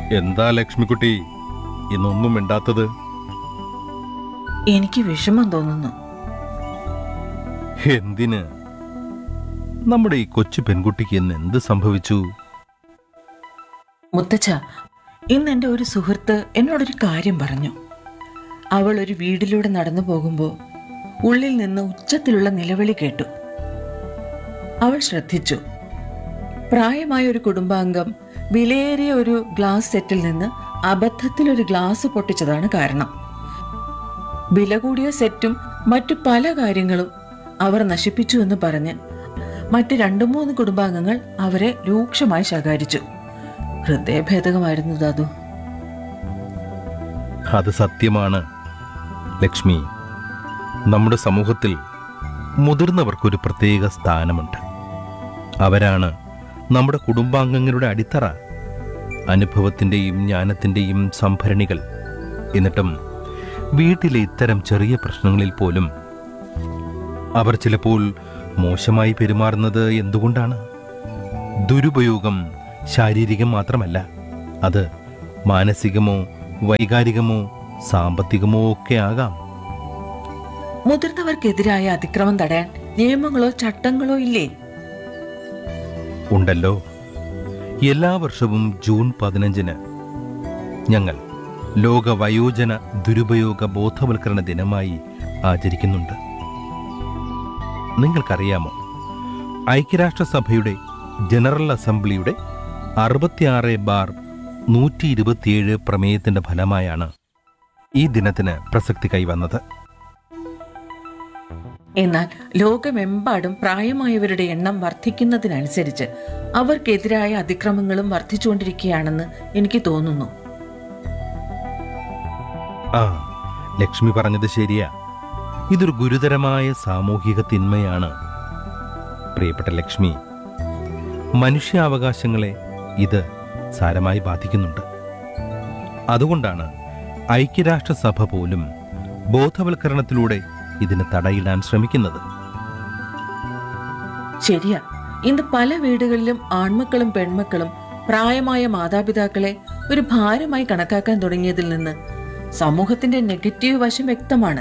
എന്താ ലക്ഷ്മിക്കുട്ടി ഇന്നൊന്നും മിണ്ടാത്തത് എനിക്ക് വിഷമം തോന്നുന്നു എന്തിന് നമ്മുടെ ഈ കൊച്ചു പെൺകുട്ടിക്ക് ഇന്ന് എന്ത് സംഭവിച്ചു മുത്തച്ഛ ഇന്ന് എൻ്റെ ഒരു സുഹൃത്ത് എന്നോടൊരു കാര്യം പറഞ്ഞു അവൾ ഒരു വീടിലൂടെ നടന്നു പോകുമ്പോൾ ഉള്ളിൽ നിന്ന് ഉച്ചത്തിലുള്ള നിലവിളി കേട്ടു അവൾ ശ്രദ്ധിച്ചു പ്രായമായ ഒരു കുടുംബാംഗം വിലയേറിയ ഒരു ഗ്ലാസ് സെറ്റിൽ നിന്ന് അബദ്ധത്തിൽ ഒരു ഗ്ലാസ് പൊട്ടിച്ചതാണ് കാരണം വില കൂടിയ സെറ്റും മറ്റു പല കാര്യങ്ങളും അവർ നശിപ്പിച്ചു എന്ന് പറഞ്ഞ് മറ്റ് രണ്ടു മൂന്ന് കുടുംബാംഗങ്ങൾ അവരെ രൂക്ഷമായി ശകാരിച്ചു ഹൃദയഭേദകമായിരുന്നു ദാദു അത് സത്യമാണ് ലക്ഷ്മി നമ്മുടെ സമൂഹത്തിൽ മുതിർന്നവർക്കൊരു പ്രത്യേക സ്ഥാനമുണ്ട് അവരാണ് നമ്മുടെ കുടുംബാംഗങ്ങളുടെ അടിത്തറ അനുഭവത്തിൻ്റെയും ജ്ഞാനത്തിൻ്റെയും സംഭരണികൾ എന്നിട്ടും വീട്ടിലെ ഇത്തരം ചെറിയ പ്രശ്നങ്ങളിൽ പോലും അവർ ചിലപ്പോൾ മോശമായി പെരുമാറുന്നത് എന്തുകൊണ്ടാണ് ദുരുപയോഗം ശാരീരികം മാത്രമല്ല അത് മാനസികമോ വൈകാരികമോ സാമ്പത്തികമോ ഒക്കെ ആകാം മുതിർന്നവർക്കെതിരായ അതിക്രമം തടയാൻ നിയമങ്ങളോ ചട്ടങ്ങളോ ഇല്ലേ ഉണ്ടല്ലോ എല്ലാ വർഷവും ജൂൺ പതിനഞ്ചിന് ഞങ്ങൾ ലോക വയോജന ദുരുപയോഗ ബോധവൽക്കരണ ദിനമായി ആചരിക്കുന്നുണ്ട് നിങ്ങൾക്കറിയാമോ ഐക്യരാഷ്ട്രസഭയുടെ ജനറൽ അസംബ്ലിയുടെ അറുപത്തിയാറ് ബാർ നൂറ്റി ഇരുപത്തിയേഴ് പ്രമേയത്തിന്റെ ഫലമായാണ് ഈ ദിനത്തിന് പ്രസക്തി കൈവന്നത് എന്നാൽ ലോകമെമ്പാടും പ്രായമായവരുടെ എണ്ണം വർദ്ധിക്കുന്നതിനനുസരിച്ച് അവർക്കെതിരായ അതിക്രമങ്ങളും വർദ്ധിച്ചുകൊണ്ടിരിക്കുകയാണെന്ന് എനിക്ക് തോന്നുന്നു ആ ലക്ഷ്മി പറഞ്ഞത് ശരിയാ ഇതൊരു ഗുരുതരമായ സാമൂഹിക തിന്മയാണ് പ്രിയപ്പെട്ട ലക്ഷ്മി മനുഷ്യാവകാശങ്ങളെ ഇത് സാരമായി ബാധിക്കുന്നുണ്ട് അതുകൊണ്ടാണ് ഐക്യരാഷ്ട്രസഭ പോലും ബോധവൽക്കരണത്തിലൂടെ ഇതിന് തടയിടാൻ ശ്രമിക്കുന്നത് ശരിയാ ഇന്ന് പല വീടുകളിലും ആൺമക്കളും പെൺമക്കളും പ്രായമായ മാതാപിതാക്കളെ ഒരു ഭാരമായി കണക്കാക്കാൻ തുടങ്ങിയതിൽ നിന്ന് സമൂഹത്തിന്റെ നെഗറ്റീവ് വശം വ്യക്തമാണ്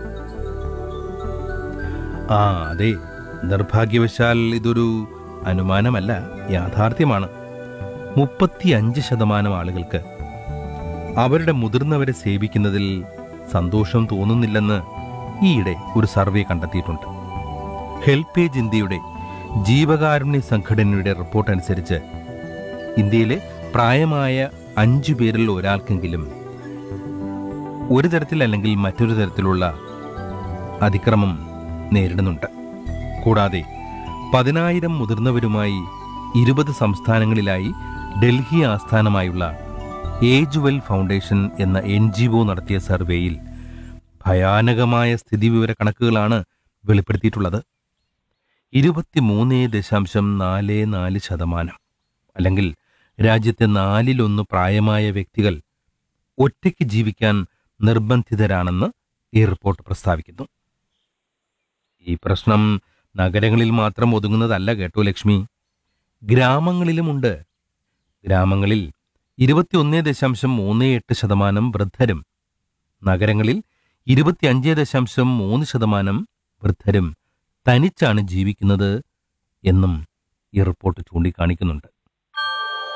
ആ അതെ നിർഭാഗ്യവശാൽ ഇതൊരു അനുമാനമല്ല യാഥാർത്ഥ്യമാണ് മുപ്പത്തിയഞ്ച് ശതമാനം ആളുകൾക്ക് അവരുടെ മുതിർന്നവരെ സേവിക്കുന്നതിൽ സന്തോഷം തോന്നുന്നില്ലെന്ന് ഈയിടെ ഒരു സർവേ കണ്ടെത്തിയിട്ടുണ്ട് ഹെൽപ്പേജ് ഇന്ത്യയുടെ ജീവകാരുണ്യ സംഘടനയുടെ റിപ്പോർട്ട് അനുസരിച്ച് ഇന്ത്യയിലെ പ്രായമായ അഞ്ചു പേരിൽ ഒരാൾക്കെങ്കിലും ഒരു തരത്തിൽ അല്ലെങ്കിൽ മറ്റൊരു തരത്തിലുള്ള അതിക്രമം നേരിടുന്നുണ്ട് കൂടാതെ പതിനായിരം മുതിർന്നവരുമായി ഇരുപത് സംസ്ഥാനങ്ങളിലായി ഡൽഹി ആസ്ഥാനമായുള്ള ഏജ് വെൽ ഫൗണ്ടേഷൻ എന്ന എൻ ജി ഒ നടത്തിയ സർവേയിൽ ഭയാനകമായ സ്ഥിതിവിവര കണക്കുകളാണ് വെളിപ്പെടുത്തിയിട്ടുള്ളത് ഇരുപത്തിമൂന്ന് ദശാംശം നാല് നാല് ശതമാനം അല്ലെങ്കിൽ രാജ്യത്തെ നാലിലൊന്ന് പ്രായമായ വ്യക്തികൾ ഒറ്റയ്ക്ക് ജീവിക്കാൻ നിർബന്ധിതരാണെന്ന് ഈ റിപ്പോർട്ട് പ്രസ്താവിക്കുന്നു ഈ പ്രശ്നം നഗരങ്ങളിൽ മാത്രം ഒതുങ്ങുന്നതല്ല കേട്ടോ ലക്ഷ്മി ഗ്രാമങ്ങളിലുമുണ്ട് ഗ്രാമങ്ങളിൽ ഇരുപത്തിയൊന്ന് ദശാംശം മൂന്ന് എട്ട് ശതമാനം വൃദ്ധരും നഗരങ്ങളിൽ ഇരുപത്തിയഞ്ച് ദശാംശം മൂന്ന് ശതമാനം വൃദ്ധരും തനിച്ചാണ് ജീവിക്കുന്നത് എന്നും ഈ റിപ്പോർട്ട് ചൂണ്ടിക്കാണിക്കുന്നുണ്ട്